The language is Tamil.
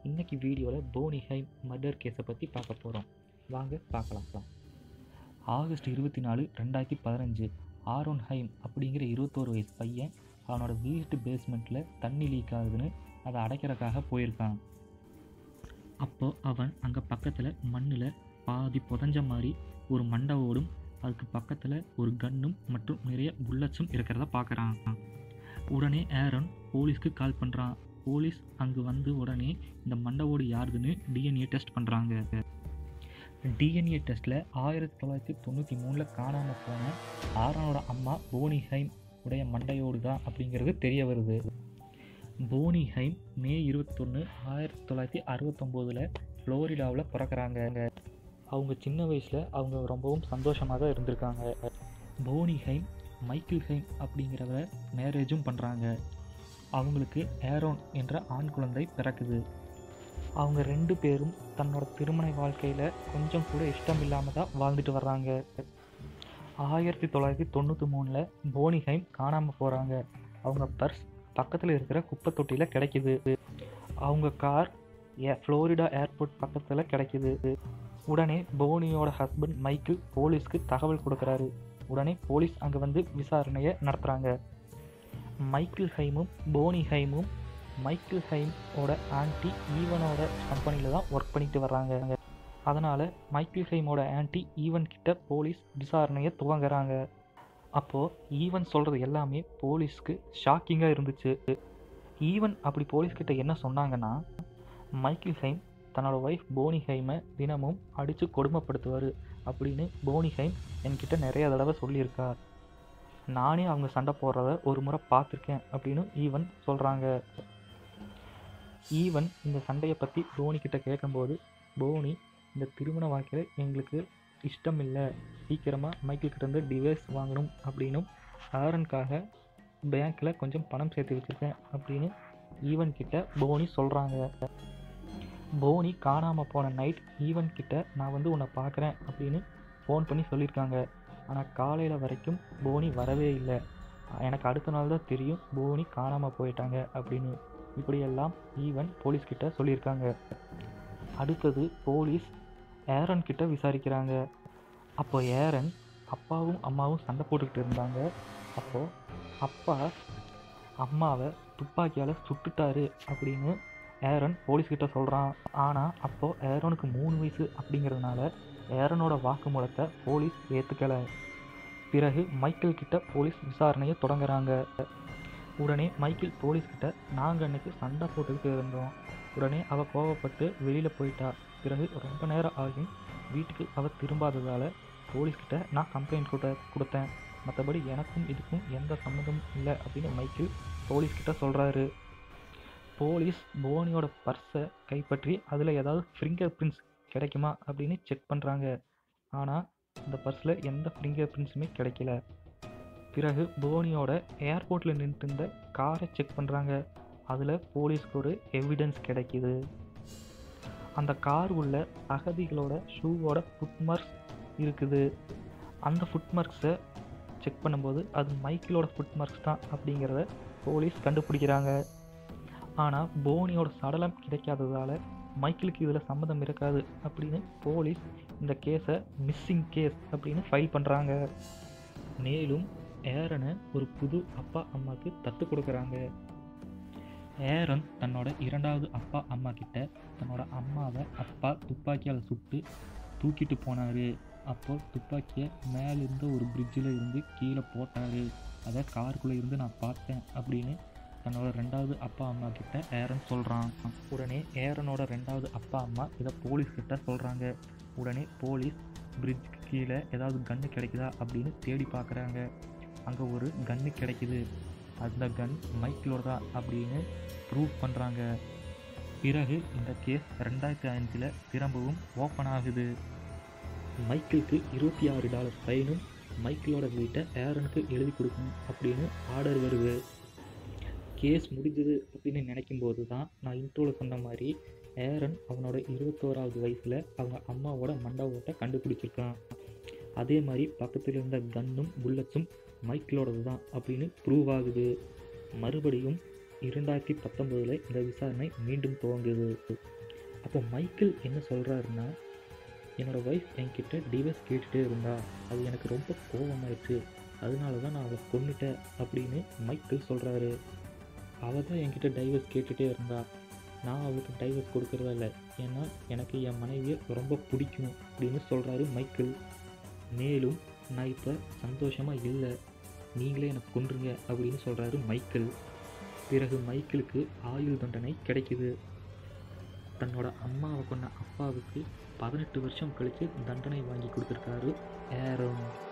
இன்னைக்கு வீடியோவில் போனி ஹைம் மர்டர் கேஸை பற்றி பார்க்க போகிறோம் வாங்க பார்க்கலாம் ஆகஸ்ட் இருபத்தி நாலு ரெண்டாயிரத்தி பதினஞ்சு ஆரோன் ஹைம் அப்படிங்கிற இருபத்தோரு வயசு பையன் அவனோட வீட்டு பேஸ்மெண்ட்டில் தண்ணி லீக் ஆகுதுன்னு அதை அடைக்கிறதுக்காக போயிருக்கான் அப்போ அவன் அங்கே பக்கத்தில் மண்ணில் பாதி புதஞ்ச மாதிரி ஒரு மண்டவோடும் அதுக்கு பக்கத்தில் ஒரு கன்னும் மற்றும் நிறைய புல்லட்ஸும் இருக்கிறத பார்க்குறான் உடனே ஏரன் போலீஸ்க்கு கால் பண்ணுறான் போலீஸ் அங்கே வந்து உடனே இந்த மண்டவோடு யாருதுன்னு டிஎன்ஏ டெஸ்ட் பண்ணுறாங்க டிஎன்ஏ டெஸ்ட்டில் ஆயிரத்தி தொள்ளாயிரத்தி தொண்ணூற்றி மூணில் காணாமல் போன ஆரனோட அம்மா போனி ஹைம் உடைய மண்டையோடு தான் அப்படிங்கிறது தெரிய வருது போனி ஹைம் மே இருபத்தொன்று ஆயிரத்தி தொள்ளாயிரத்தி அறுபத்தொம்போதில் ஃப்ளோரிடாவில் பிறக்கிறாங்க அவங்க சின்ன வயசில் அவங்க ரொம்பவும் சந்தோஷமாக தான் இருந்திருக்காங்க போனி ஹைம் மைக்கேல் ஹைம் அப்படிங்கிறவரை மேரேஜும் பண்ணுறாங்க அவங்களுக்கு ஏரோன் என்ற ஆண் குழந்தை பிறக்குது அவங்க ரெண்டு பேரும் தன்னோட திருமண வாழ்க்கையில் கொஞ்சம் கூட இஷ்டம் இல்லாமல் தான் வாழ்ந்துட்டு வர்றாங்க ஆயிரத்தி தொள்ளாயிரத்தி தொண்ணூற்றி மூணில் போனிஹைம் காணாமல் போகிறாங்க அவங்க பர்ஸ் பக்கத்தில் இருக்கிற குப்பை தொட்டியில் கிடைக்குது அவங்க கார் ஏ ஃப்ளோரிடா ஏர்போர்ட் பக்கத்தில் கிடைக்குது உடனே போனியோட ஹஸ்பண்ட் மைக்கிள் போலீஸ்க்கு தகவல் கொடுக்குறாரு உடனே போலீஸ் அங்கே வந்து விசாரணையை நடத்துகிறாங்க மைக்கிள் ஹைமும் போனி ஹைமும் மைக்கிள் ஹைமோட ஆன்டி ஈவனோட கம்பெனியில் தான் ஒர்க் பண்ணிட்டு வர்றாங்க அதனால் மைக்கிள் ஹைமோட ஆன்டி ஈவன் கிட்ட போலீஸ் விசாரணையை துவங்குறாங்க அப்போது ஈவன் சொல்கிறது எல்லாமே போலீஸ்க்கு ஷாக்கிங்காக இருந்துச்சு ஈவன் அப்படி போலீஸ்கிட்ட என்ன சொன்னாங்கன்னா மைக்கிள் ஹைம் தன்னோட ஒய்ஃப் போனி ஹைமை தினமும் அடித்து கொடுமைப்படுத்துவார் அப்படின்னு போனி ஹைம் என்கிட்ட நிறைய தடவை சொல்லியிருக்கார் நானே அவங்க சண்டை போடுறத ஒரு முறை பார்த்துருக்கேன் அப்படின்னு ஈவன் சொல்கிறாங்க ஈவன் இந்த சண்டையை பற்றி போனி கிட்ட கேட்கும்போது போனி இந்த திருமண வாழ்க்கையில் எங்களுக்கு இஷ்டம் இல்லை சீக்கிரமாக மைக்கிள் கிட்டேருந்து டிவைஸ் வாங்கணும் அப்படின்னும் ஆரனுக்காக பேங்க்கில் கொஞ்சம் பணம் சேர்த்து வச்சுருக்கேன் அப்படின்னு ஈவன் கிட்ட போனி சொல்கிறாங்க போனி காணாமல் போன நைட் ஈவன் கிட்ட நான் வந்து உன்னை பார்க்குறேன் அப்படின்னு ஃபோன் பண்ணி சொல்லியிருக்காங்க ஆனால் காலையில் வரைக்கும் போனி வரவே இல்லை எனக்கு அடுத்த நாள் தான் தெரியும் போனி காணாமல் போயிட்டாங்க அப்படின்னு இப்படியெல்லாம் ஈவன் போலீஸ்கிட்ட சொல்லியிருக்காங்க அடுத்தது போலீஸ் ஏரன் கிட்ட விசாரிக்கிறாங்க அப்போ ஏரன் அப்பாவும் அம்மாவும் சண்டை போட்டுக்கிட்டு இருந்தாங்க அப்போது அப்பா அம்மாவை துப்பாக்கியால் சுட்டுட்டாரு அப்படின்னு ஏரன் போலீஸ்கிட்ட சொல்கிறான் ஆனால் அப்போது ஏரனுக்கு மூணு வயசு அப்படிங்கிறதுனால ஏரனோட வாக்குமூலத்தை போலீஸ் ஏற்றுக்கலை பிறகு மைக்கேல் கிட்ட போலீஸ் விசாரணையை தொடங்குறாங்க உடனே மைக்கேல் போலீஸ்கிட்ட நாங்கள் அன்னைக்கு சண்டை போட்டுக்கிட்டு இருந்தோம் உடனே அவள் கோவப்பட்டு வெளியில் போயிட்டா பிறகு ரொம்ப நேரம் ஆகியும் வீட்டுக்கு அவள் திரும்பாததால் போலீஸ்கிட்ட நான் கம்ப்ளைண்ட் கொடு கொடுத்தேன் மற்றபடி எனக்கும் இதுக்கும் எந்த சம்மந்தமும் இல்லை அப்படின்னு மைக்கேல் போலீஸ்கிட்ட சொல்கிறாரு போலீஸ் போனியோட பர்ஸை கைப்பற்றி அதில் ஏதாவது ஃபிங்கர் பிரிண்ட்ஸ் கிடைக்குமா அப்படின்னு செக் பண்ணுறாங்க ஆனால் அந்த பர்ஸில் எந்த ஃபிங்கர் பிரிண்ட்ஸுமே கிடைக்கல பிறகு போனியோட ஏர்போர்ட்டில் நின்றுட்டு இருந்த காரை செக் பண்ணுறாங்க அதில் போலீஸ்க்கு ஒரு எவிடன்ஸ் கிடைக்கிது அந்த கார் உள்ள அகதிகளோட ஷூவோட ஃபுட் மார்க்ஸ் இருக்குது அந்த ஃபுட் மார்க்ஸை செக் பண்ணும்போது அது மைக்கிளோட ஃபுட் மார்க்ஸ் தான் அப்படிங்கிறத போலீஸ் கண்டுபிடிக்கிறாங்க ஆனால் போனியோட சடலம் கிடைக்காததால் மைக்கிளுக்கு இதில் சம்மந்தம் இருக்காது அப்படின்னு போலீஸ் இந்த கேஸை மிஸ்ஸிங் கேஸ் அப்படின்னு ஃபைல் பண்ணுறாங்க மேலும் ஏரனை ஒரு புது அப்பா அம்மாவுக்கு தத்து கொடுக்குறாங்க ஏரன் தன்னோட இரண்டாவது அப்பா அம்மா கிட்ட தன்னோட அம்மாவை அப்பா துப்பாக்கியால் சுட்டு தூக்கிட்டு போனார் அப்போ துப்பாக்கியை மேலிருந்து ஒரு பிரிட்ஜில் இருந்து கீழே போட்டார் அதை காருக்குள்ளே இருந்து நான் பார்த்தேன் அப்படின்னு தன்னோட ரெண்டாவது அப்பா அம்மா கிட்ட ஏரன் சொல்கிறான் உடனே ஏரனோட ரெண்டாவது அப்பா அம்மா இதை போலீஸ் கிட்ட சொல்கிறாங்க உடனே போலீஸ் பிரிட்ஜுக்கு கீழே ஏதாவது கன்று கிடைக்குதா அப்படின்னு தேடி பார்க்குறாங்க அங்கே ஒரு கன்று கிடைக்குது அந்த கன் மைக்கிளோட தான் அப்படின்னு ப்ரூவ் பண்ணுறாங்க பிறகு இந்த கேஸ் ரெண்டாயிரத்தி அஞ்சில் திரும்பவும் ஓப்பன் ஆகுது மைக்கிளுக்கு இருபத்தி ஆறு டாலர் ஃபைனும் மைக்கிளோட வீட்டை ஏரனுக்கு எழுதி கொடுக்கணும் அப்படின்னு ஆர்டர் வருது கேஸ் முடிஞ்சது அப்படின்னு நினைக்கும் போது தான் நான் இன்ட்ரோவில் சொன்ன மாதிரி ஏரன் அவனோட இருபத்தோராவது வயசில் அவங்க அம்மாவோட மண்டபத்தை கண்டுபிடிச்சிருக்கான் அதே மாதிரி பக்கத்தில் இருந்த கன்னும் புல்லட்ஸும் மைக்கிளோடது தான் அப்படின்னு ப்ரூவ் ஆகுது மறுபடியும் இரண்டாயிரத்தி பத்தொம்போதில் இந்த விசாரணை மீண்டும் துவங்குது இப்போ மைக்கேல் என்ன சொல்கிறாருன்னா என்னோடய ஒய்ஃப் என்கிட்ட டிவைஸ் கேட்டுகிட்டே இருந்தா அது எனக்கு ரொம்ப கோபமாயிடுச்சு அதனால தான் நான் அவளை கொன்னுட்டேன் அப்படின்னு மைக்கேல் சொல்கிறாரு அவள் தான் என்கிட்ட டைவர்ஸ் கேட்டுகிட்டே இருந்தா நான் அவளுக்கு டைவர்ஸ் கொடுக்குறதா இல்லை ஏன்னா எனக்கு என் மனைவியை ரொம்ப பிடிக்கும் அப்படின்னு சொல்கிறாரு மைக்கேல் மேலும் நான் இப்போ சந்தோஷமாக இல்லை நீங்களே எனக்கு கொன்றுங்க அப்படின்னு சொல்கிறாரு மைக்கேல் பிறகு மைக்கேலுக்கு ஆயுள் தண்டனை கிடைக்குது தன்னோட அம்மாவை கொண்ட அப்பாவுக்கு பதினெட்டு வருஷம் கழித்து தண்டனை வாங்கி கொடுத்துருக்காரு ஏரோன்